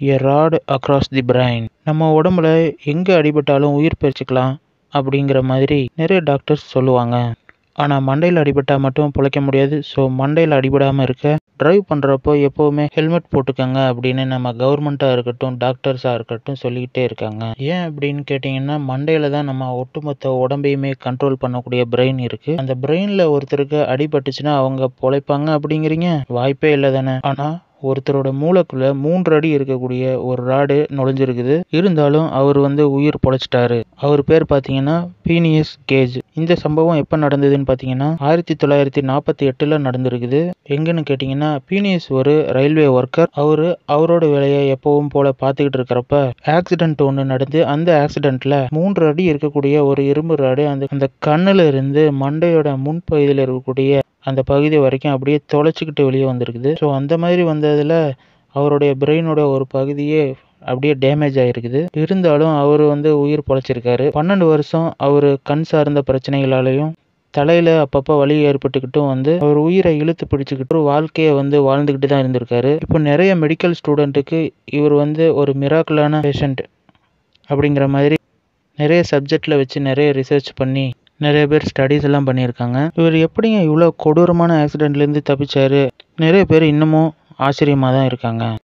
a rod across the brain நம்ம உடம்புல எங்கே அடிபட்டாலும் உயிர் பிழைச்சிக்கலாம் அப்படிங்கிற மாதிரி நிறைய டாக்டர்ஸ் சொல்லுவாங்க ஆனால் மண்டையில் அடிபட்டால் மட்டும் பிழைக்க முடியாது ஸோ மண்டையில் அடிபடாமல் இருக்க ட்ரைவ் பண்ணுறப்போ எப்போவுமே ஹெல்மெட் போட்டுக்கோங்க அப்படின்னு நம்ம கவர்மெண்ட்டாக இருக்கட்டும் டாக்டர்ஸாக இருக்கட்டும் சொல்லிக்கிட்டே இருக்காங்க ஏன் அப்படின்னு கேட்டிங்கன்னா மண்டையில் தான் நம்ம ஒட்டுமொத்த உடம்பையுமே கண்ட்ரோல் பண்ணக்கூடிய பிரெயின் இருக்குது அந்த பிரெயினில் ஒருத்தருக்கு அடிபட்டுச்சுன்னா அவங்க பொழைப்பாங்க அப்படிங்கிறீங்க வாய்ப்பே இல்லை தானே ஆனால் ஒருத்தரோட மூளைக்குள்ள மூன்று அடி இருக்கக்கூடிய ஒரு ராடு நுழைஞ்சிருக்குது இருந்தாலும் அவர் வந்து உயிர் பொழைச்சிட்டாரு அவர் பேர் பார்த்தீங்கன்னா பீனியஸ் கேஜ் இந்த சம்பவம் எப்போ நடந்ததுன்னு பார்த்தீங்கன்னா ஆயிரத்தி தொள்ளாயிரத்தி நாற்பத்தி எட்டில் நடந்திருக்குது எங்கன்னு கேட்டிங்கன்னா பீனியஸ் ஒரு ரயில்வே ஒர்க்கர் அவர் அவரோட வேலையை எப்பவும் போல பார்த்துக்கிட்டு இருக்கிறப்ப ஆக்சிடென்ட் ஒன்று நடந்து அந்த ஆக்சிடென்ட்ல மூன்று அடி இருக்கக்கூடிய ஒரு இரும்பு ராடு அந்த அந்த கண்ணுல இருந்து மண்டையோட முன்பகுதியில் இருக்கக்கூடிய அந்த பகுதி வரைக்கும் அப்படியே தொலைச்சிக்கிட்டு வெளியே வந்திருக்குது ஸோ அந்த மாதிரி வந்ததில் அவருடைய பிரெயினோட ஒரு பகுதியே அப்படியே டேமேஜ் ஆகிருக்குது இருந்தாலும் அவர் வந்து உயிர் பொழைச்சிருக்காரு பன்னெண்டு வருஷம் அவர் கண் சார்ந்த பிரச்சனைகளாலையும் தலையில் அப்பப்போ வலி ஏற்பட்டுக்கிட்டும் வந்து அவர் உயிரை இழுத்து பிடிச்சிக்கிட்டு ஒரு வாழ்க்கையை வந்து வாழ்ந்துக்கிட்டு தான் இருந்திருக்காரு இப்போ நிறைய மெடிக்கல் ஸ்டூடெண்ட்டுக்கு இவர் வந்து ஒரு மிராக்கிளான பேஷண்ட் அப்படிங்கிற மாதிரி நிறைய சப்ஜெக்டில் வச்சு நிறைய ரிசர்ச் பண்ணி நிறைய பேர் ஸ்டடீஸ் எல்லாம் பண்ணியிருக்காங்க இவர் எப்படிங்க இவ்வளோ கொடூரமான ஆக்சிடென்ட்லேருந்து தப்பிச்சாரு நிறைய பேர் இன்னமும் ஆச்சரியமாக தான் இருக்காங்க